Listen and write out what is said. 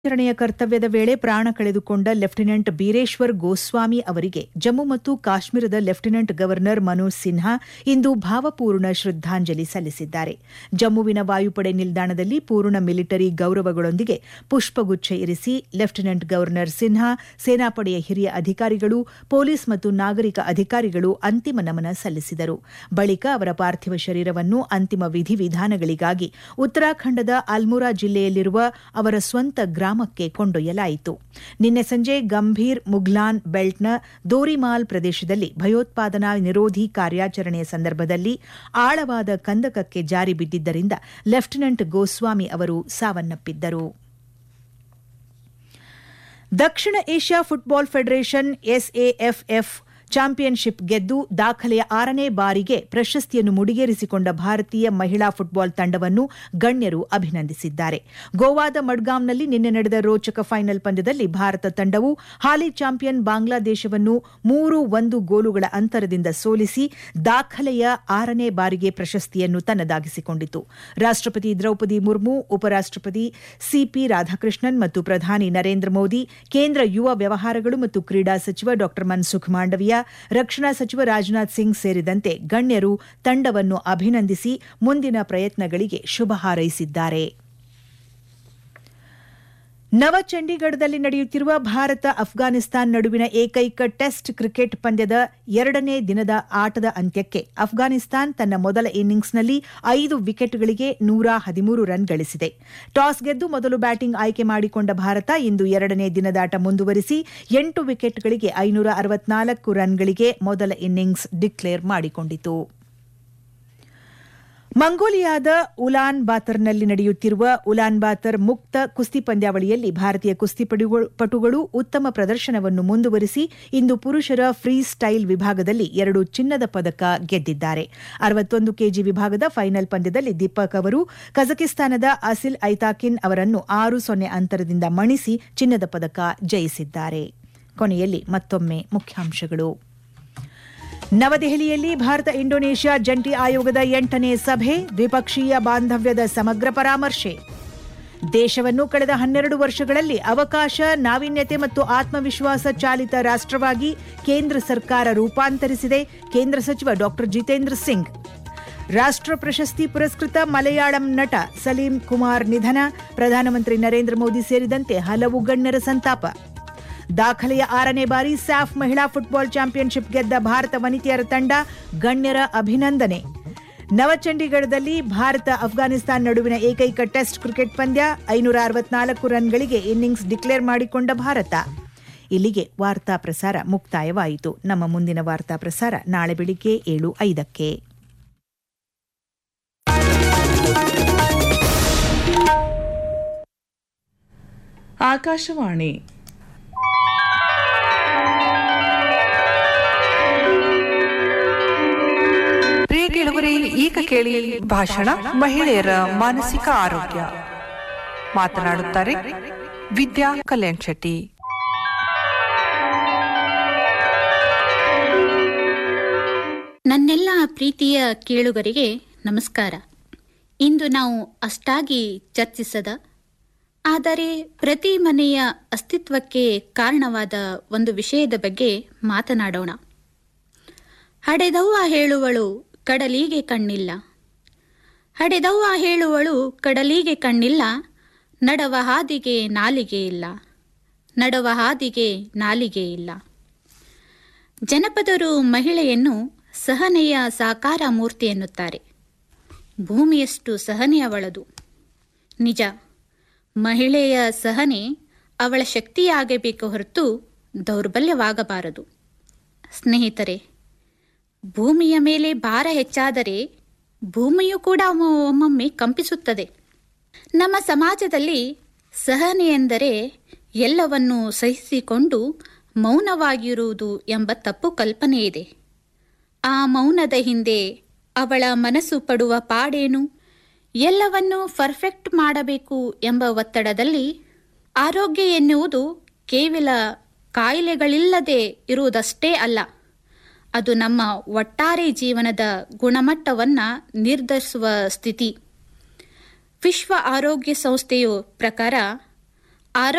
ಕಾರ್ಯಾಚರಣೆಯ ಕರ್ತವ್ಯದ ವೇಳೆ ಪ್ರಾಣ ಕಳೆದುಕೊಂಡ ಲೆಫ್ಟಿನೆಂಟ್ ಬೀರೇಶ್ವರ್ ಗೋಸ್ವಾಮಿ ಅವರಿಗೆ ಜಮ್ಮು ಮತ್ತು ಕಾಶ್ಮೀರದ ಲೆಫ್ಟಿನೆಂಟ್ ಗವರ್ನರ್ ಮನೋಜ್ ಸಿನ್ಹಾ ಇಂದು ಭಾವಪೂರ್ಣ ಶ್ರದ್ದಾಂಜಲಿ ಸಲ್ಲಿಸಿದ್ದಾರೆ ಜಮ್ಮುವಿನ ವಾಯುಪಡೆ ನಿಲ್ದಾಣದಲ್ಲಿ ಪೂರ್ಣ ಮಿಲಿಟರಿ ಗೌರವಗಳೊಂದಿಗೆ ಪುಷ್ಪಗುಚ್ಛ ಇರಿಸಿ ಲೆಫ್ಟಿನೆಂಟ್ ಗವರ್ನರ್ ಸಿನ್ಹಾ ಸೇನಾಪಡೆಯ ಹಿರಿಯ ಅಧಿಕಾರಿಗಳು ಪೊಲೀಸ್ ಮತ್ತು ನಾಗರಿಕ ಅಧಿಕಾರಿಗಳು ಅಂತಿಮ ನಮನ ಸಲ್ಲಿಸಿದರು ಬಳಿಕ ಅವರ ಪಾರ್ಥಿವ ಶರೀರವನ್ನು ಅಂತಿಮ ವಿಧಿವಿಧಾನಗಳಿಗಾಗಿ ಉತ್ತರಾಖಂಡದ ಅಲ್ಮುರಾ ಜಿಲ್ಲೆಯಲ್ಲಿರುವ ಅವರ ಸ್ವಂತ ಗ್ರಾಮಕ್ಕೆ ಕೊಂಡೊಯ್ಯಲಾಯಿತು ನಿನ್ನೆ ಸಂಜೆ ಗಂಭೀರ್ ಮುಘ್ಲಾನ್ ಬೆಲ್ಟ್ನ ದೋರಿಮಾಲ್ ಪ್ರದೇಶದಲ್ಲಿ ಭಯೋತ್ಪಾದನಾ ನಿರೋಧಿ ಕಾರ್ಯಾಚರಣೆಯ ಸಂದರ್ಭದಲ್ಲಿ ಆಳವಾದ ಕಂದಕಕ್ಕೆ ಜಾರಿ ಬಿದ್ದಿದ್ದರಿಂದ ಲೆಫ್ಟಿನೆಂಟ್ ಗೋಸ್ವಾಮಿ ಅವರು ಸಾವನ್ನಪ್ಪಿದ್ದರು ದಕ್ಷಿಣ Asia football federation SAFF championship ಗೆದ್ದು ದಾಖಲೆಯ ಆರನೇ ಬಾರಿಗೆ ಪ್ರಶಸ್ತಿಯನ್ನು ಮುಡಿಗೇರಿಸಿಕೊಂಡ ಭಾರತೀಯ ಮಹಿಳಾ ಫುಟ್ಬಾಲ್ ತಂಡವನ್ನು ಗಣ್ಯರು ಅಭಿನಂದಿಸಿದ್ದಾರೆ ಗೋವಾದ ಮಡ್ಗಾಂವ್ನಲ್ಲಿ ನಿನ್ನೆ ನಡೆದ ರೋಚಕ ಫೈನಲ್ ಪಂದ್ಯದಲ್ಲಿ ಭಾರತ ತಂಡವು ಹಾಲಿ ಚಾಂಪಿಯನ್ ಬಾಂಗ್ಲಾದೇಶವನ್ನು ಮೂರು ಒಂದು ಗೋಲುಗಳ ಅಂತರದಿಂದ ಸೋಲಿಸಿ ದಾಖಲೆಯ ಆರನೇ ಬಾರಿಗೆ ಪ್ರಶಸ್ತಿಯನ್ನು ತನ್ನದಾಗಿಸಿಕೊಂಡಿತು ರಾಷ್ಟಪತಿ ದ್ರೌಪದಿ ಮುರ್ಮು ಉಪರಾಷ್ಟಪತಿ ಸಿಪಿ ರಾಧಾಕೃಷ್ಣನ್ ಮತ್ತು ಪ್ರಧಾನಿ ನರೇಂದ್ರ ಮೋದಿ ಕೇಂದ್ರ ಯುವ ವ್ಯವಹಾರಗಳು ಮತ್ತು ಕ್ರೀಡಾ ಸಚಿವ ಡಾ ಮನ್ಸುಖ್ ಮಾಂಡವಿಯಾ ರಕ್ಷಣಾ ಸಚಿವ ರಾಜನಾಥ್ ಸಿಂಗ್ ಸೇರಿದಂತೆ ಗಣ್ಯರು ತಂಡವನ್ನು ಅಭಿನಂದಿಸಿ ಮುಂದಿನ ಪ್ರಯತ್ನಗಳಿಗೆ ಶುಭ ಹಾರೈಸಿದ್ದಾರೆ ನವಚಂಡೀಗಢದಲ್ಲಿ ನಡೆಯುತ್ತಿರುವ ಭಾರತ ಅಫ್ಘಾನಿಸ್ತಾನ್ ನಡುವಿನ ಏಕೈಕ ಟೆಸ್ಟ್ ಕ್ರಿಕೆಟ್ ಪಂದ್ಯದ ಎರಡನೇ ದಿನದ ಆಟದ ಅಂತ್ಯಕ್ಕೆ ಅಫ್ಘಾನಿಸ್ತಾನ್ ತನ್ನ ಮೊದಲ ಇನ್ನಿಂಗ್ಸ್ನಲ್ಲಿ ಐದು ವಿಕೆಟ್ಗಳಿಗೆ ನೂರ ಹದಿಮೂರು ರನ್ ಗಳಿಸಿದೆ ಟಾಸ್ ಗೆದ್ದು ಮೊದಲು ಬ್ಯಾಟಿಂಗ್ ಆಯ್ಕೆ ಮಾಡಿಕೊಂಡ ಭಾರತ ಇಂದು ಎರಡನೇ ದಿನದಾಟ ಮುಂದುವರಿಸಿ ಎಂಟು ವಿಕೆಟ್ಗಳಿಗೆ ಐನೂರ ಅರವತ್ನಾಲ್ಕು ರನ್ಗಳಿಗೆ ಮೊದಲ ಇನ್ನಿಂಗ್ಸ್ ಡಿಕ್ಲೇರ್ ಮಾಡಿಕೊಂಡಿತು ಮಂಗೋಲಿಯಾದ ಉಲಾನ್ ಬಾತರ್ನಲ್ಲಿ ನಡೆಯುತ್ತಿರುವ ಉಲಾನ್ ಬಾತರ್ ಮುಕ್ತ ಕುಸ್ತಿ ಪಂದ್ಯಾವಳಿಯಲ್ಲಿ ಭಾರತೀಯ ಕುಸ್ತಿಪಟುಗಳು ಉತ್ತಮ ಪ್ರದರ್ಶನವನ್ನು ಮುಂದುವರಿಸಿ ಇಂದು ಪುರುಷರ ಫ್ರೀ ಸ್ಟೈಲ್ ವಿಭಾಗದಲ್ಲಿ ಎರಡು ಚಿನ್ನದ ಪದಕ ಗೆದ್ದಿದ್ದಾರೆ ಅರವತ್ತೊಂದು ಕೆಜಿ ವಿಭಾಗದ ಫೈನಲ್ ಪಂದ್ಯದಲ್ಲಿ ದೀಪಕ್ ಅವರು ಕಜಕಿಸ್ತಾನದ ಅಸಿಲ್ ಐತಾಕಿನ್ ಅವರನ್ನು ಆರು ಸೊನ್ನೆ ಅಂತರದಿಂದ ಮಣಿಸಿ ಚಿನ್ನದ ಪದಕ ಜಯಿಸಿದ್ದಾರೆ ಕೊನೆಯಲ್ಲಿ ಮತ್ತೊಮ್ಮೆ ಮುಖ್ಯಾಂಶಗಳು ನವದೆಹಲಿಯಲ್ಲಿ ಭಾರತ ಇಂಡೋನೇಷ್ಯಾ ಜಂಟಿ ಆಯೋಗದ ಎಂಟನೇ ಸಭೆ ದ್ವಿಪಕ್ಷೀಯ ಬಾಂಧವ್ಯದ ಸಮಗ್ರ ಪರಾಮರ್ಶೆ ದೇಶವನ್ನು ಕಳೆದ ಹನ್ನೆರಡು ವರ್ಷಗಳಲ್ಲಿ ಅವಕಾಶ ನಾವೀನ್ಯತೆ ಮತ್ತು ಆತ್ಮವಿಶ್ವಾಸ ಚಾಲಿತ ರಾಷ್ಟವಾಗಿ ಕೇಂದ್ರ ಸರ್ಕಾರ ರೂಪಾಂತರಿಸಿದೆ ಕೇಂದ್ರ ಸಚಿವ ಡಾ ಜಿತೇಂದ್ರ ಸಿಂಗ್ ರಾಷ್ಟ್ರ ಪ್ರಶಸ್ತಿ ಪುರಸ್ಕೃತ ಮಲಯಾಳಂ ನಟ ಸಲೀಂ ಕುಮಾರ್ ನಿಧನ ಪ್ರಧಾನಮಂತ್ರಿ ನರೇಂದ್ರ ಮೋದಿ ಸೇರಿದಂತೆ ಹಲವು ಗಣ್ಯರ ಸಂತಾಪ ದಾಖಲೆಯ ಆರನೇ ಬಾರಿ ಸ್ಯಾಫ್ ಮಹಿಳಾ ಫುಟ್ಬಾಲ್ ಚಾಂಪಿಯನ್ಶಿಪ್ ಗೆದ್ದ ಭಾರತ ವನಿತೆಯರ ತಂಡ ಗಣ್ಯರ ಅಭಿನಂದನೆ ನವಚಂಡೀಗಢದಲ್ಲಿ ಭಾರತ ಅಫ್ಘಾನಿಸ್ತಾನ ನಡುವಿನ ಏಕೈಕ ಟೆಸ್ಟ್ ಕ್ರಿಕೆಟ್ ಪಂದ್ಯ ಐನೂರ ಅರವತ್ನಾಲ್ಕು ರನ್ಗಳಿಗೆ ಇನ್ನಿಂಗ್ಸ್ ಡಿಕ್ಲೇರ್ ಮಾಡಿಕೊಂಡ ಭಾರತ ಇಲ್ಲಿಗೆ ವಾರ್ತಾ ಪ್ರಸಾರ ಮುಕ್ತಾಯವಾಯಿತು ನಮ್ಮ ಮುಂದಿನ ವಾರ್ತಾ ಪ್ರಸಾರ ನಾಳೆ ಬೆಳಿಗ್ಗೆ ಏಳು ಐದಕ್ಕೆ ಆಕಾಶವಾಣಿ ಪ್ರಿಯ ಕೇಳುಗರೆ ಈಗ ಕೇಳಿ ಭಾಷಣ ಮಹಿಳೆಯರ ಮಾನಸಿಕ ಆರೋಗ್ಯ ಮಾತನಾಡುತ್ತಾರೆ ವಿದ್ಯಾ ಕಲ್ಯಾಣ್ ಶೆಟ್ಟಿ ನನ್ನೆಲ್ಲ ಪ್ರೀತಿಯ ಕೇಳುಗರಿಗೆ ನಮಸ್ಕಾರ ಇಂದು ನಾವು ಅಷ್ಟಾಗಿ ಚರ್ಚಿಸದ ಆದರೆ ಪ್ರತಿ ಮನೆಯ ಅಸ್ತಿತ್ವಕ್ಕೆ ಕಾರಣವಾದ ಒಂದು ವಿಷಯದ ಬಗ್ಗೆ ಮಾತನಾಡೋಣ ಹಡೆದವ್ವ ಹೇಳುವಳು ಕಡಲಿಗೆ ಕಣ್ಣಿಲ್ಲ ಹಡೆದವ್ವ ಹೇಳುವಳು ಕಡಲಿಗೆ ಕಣ್ಣಿಲ್ಲ ನಡವ ಹಾದಿಗೆ ನಾಲಿಗೆ ಇಲ್ಲ ನಡವ ಹಾದಿಗೆ ನಾಲಿಗೆ ಇಲ್ಲ ಜನಪದರು ಮಹಿಳೆಯನ್ನು ಸಹನೆಯ ಸಾಕಾರ ಮೂರ್ತಿ ಎನ್ನುತ್ತಾರೆ ಭೂಮಿಯಷ್ಟು ಸಹನೆ ಅವಳದು ನಿಜ ಮಹಿಳೆಯ ಸಹನೆ ಅವಳ ಶಕ್ತಿಯಾಗಬೇಕು ಹೊರತು ದೌರ್ಬಲ್ಯವಾಗಬಾರದು ಸ್ನೇಹಿತರೆ ಭೂಮಿಯ ಮೇಲೆ ಭಾರ ಹೆಚ್ಚಾದರೆ ಭೂಮಿಯು ಕೂಡ ಒಮ್ಮೊಮ್ಮೆ ಕಂಪಿಸುತ್ತದೆ ನಮ್ಮ ಸಮಾಜದಲ್ಲಿ ಸಹನೆ ಎಂದರೆ ಎಲ್ಲವನ್ನೂ ಸಹಿಸಿಕೊಂಡು ಮೌನವಾಗಿರುವುದು ಎಂಬ ತಪ್ಪು ಕಲ್ಪನೆ ಇದೆ ಆ ಮೌನದ ಹಿಂದೆ ಅವಳ ಮನಸ್ಸು ಪಡುವ ಪಾಡೇನು ಎಲ್ಲವನ್ನೂ ಪರ್ಫೆಕ್ಟ್ ಮಾಡಬೇಕು ಎಂಬ ಒತ್ತಡದಲ್ಲಿ ಆರೋಗ್ಯ ಎನ್ನುವುದು ಕೇವಲ ಕಾಯಿಲೆಗಳಿಲ್ಲದೆ ಇರುವುದಷ್ಟೇ ಅಲ್ಲ ಅದು ನಮ್ಮ ಒಟ್ಟಾರೆ ಜೀವನದ ಗುಣಮಟ್ಟವನ್ನು ನಿರ್ಧರಿಸುವ ಸ್ಥಿತಿ ವಿಶ್ವ ಆರೋಗ್ಯ ಸಂಸ್ಥೆಯು ಪ್ರಕಾರ